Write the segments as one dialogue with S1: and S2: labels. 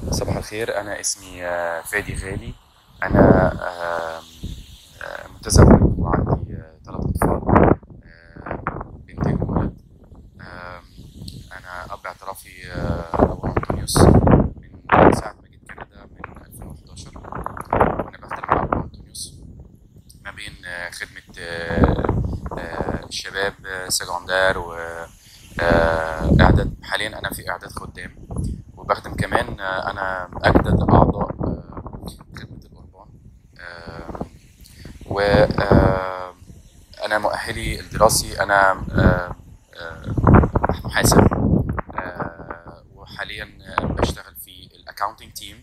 S1: صباح الخير أنا اسمي آه، فادي غالي أنا آم، آه، متزوج وعندي ثلاث أطفال آه، بنتين وولد آم، أنا أب اعترافي آه، أبو أنطونيوس من ساعة ما جيت كندا من 2011 وأنا بخدم مع أبو أنطونيوس ما بين آه، خدمة آه، آه، الشباب آه، سكندر و آه، إعداد حاليا أنا في إعداد خدام وبخدم كمان آه، أنا أجدد أعضاء آه، خدمة الأوربان آه، و آه، أنا مؤهلي الدراسي أنا آه، آه، محاسب آه، وحاليا آه، بشتغل في الأكاونتنج تيم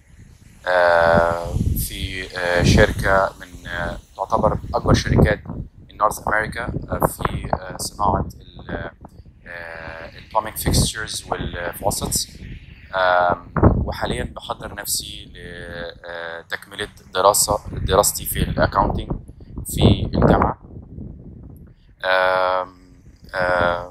S1: في آه، شركة من آه، تعتبر أكبر شركات نورث أمريكا في آه، صناعة البلومينج فيكستشرز والفوسطس آم، وحاليا بحضر نفسي لتكملة دراسة دراستي في الأكاونتنج في الجامعة آم، آم،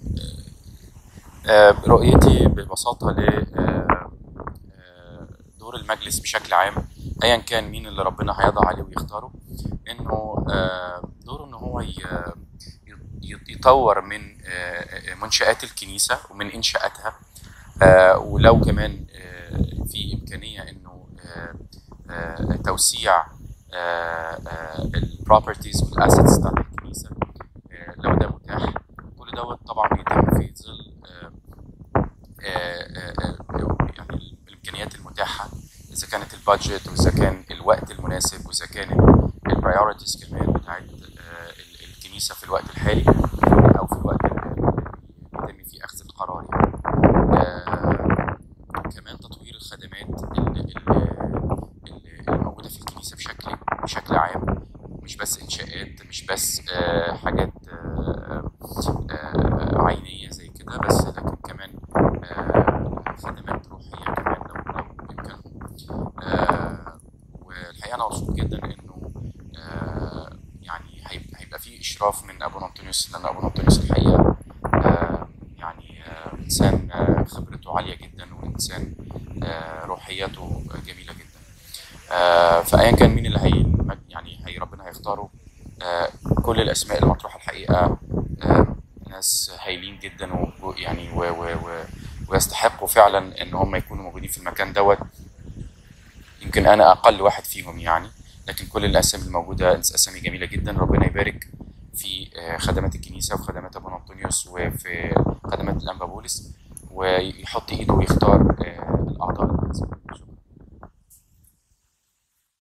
S1: آه، رؤيتي ببساطة ل آه، آه، دور المجلس بشكل عام ايا كان مين اللي ربنا هيضع عليه ويختاره انه آه، دوره ان هو ي- ي- يطور من آه، منشآت الكنيسة ومن إنشاءاتها آه، ولو كمان آه، في إمكانية إنه آه، آه، توسيع البروبرتيز والاسيتس بتاعت الكنيسة آه، لو ده متاح كل دوت طبعا بيتم في ظل آه، آه، آه، آه، يعني الامكانيات المتاحه اذا كانت البادجت واذا كان الوقت المناسب واذا كانت البرايورتيز كمان بتاعت آه، ال- الكنيسه في الوقت الحالي او في الوقت اللي بيتم فيه اخذ القرار يعني. آه، كمان تطوير الخدمات ال- ال- ال- الموجوده في الكنيسه بشكل بشكل عام مش بس انشاءات مش بس آه، حاجات آه، آه، عينيه زي كده بس لكن كمان آه، خدمات روحيه كمان لو لو بامكانهم آه، والحقيقه انا مبسوط جدا انه آه، يعني هيبقى هيبقى في اشراف من ابو انطونيوس لان ابو انطونيوس الحقيقه آه، يعني آه، انسان آه، خبرته عاليه جدا وانسان آه، روحياته جميله جدا آه، فايا كان مين اللي هي يعني هي ربنا هيختاره آه، كل الاسماء المطروحه الحقيقه آه، ناس هايلين جدا و- ويعني و و و ويستحقوا فعلا ان هم يكونوا موجودين في المكان دوت يمكن انا اقل واحد فيهم يعني لكن كل الاسامي الموجوده اسامي جميله جدا ربنا يبارك في آه، خدمات الكنيسه وفي خدمات ابونا انطونيوس وفي خدمات الانبا بولس ويحط ايده ويختار آه،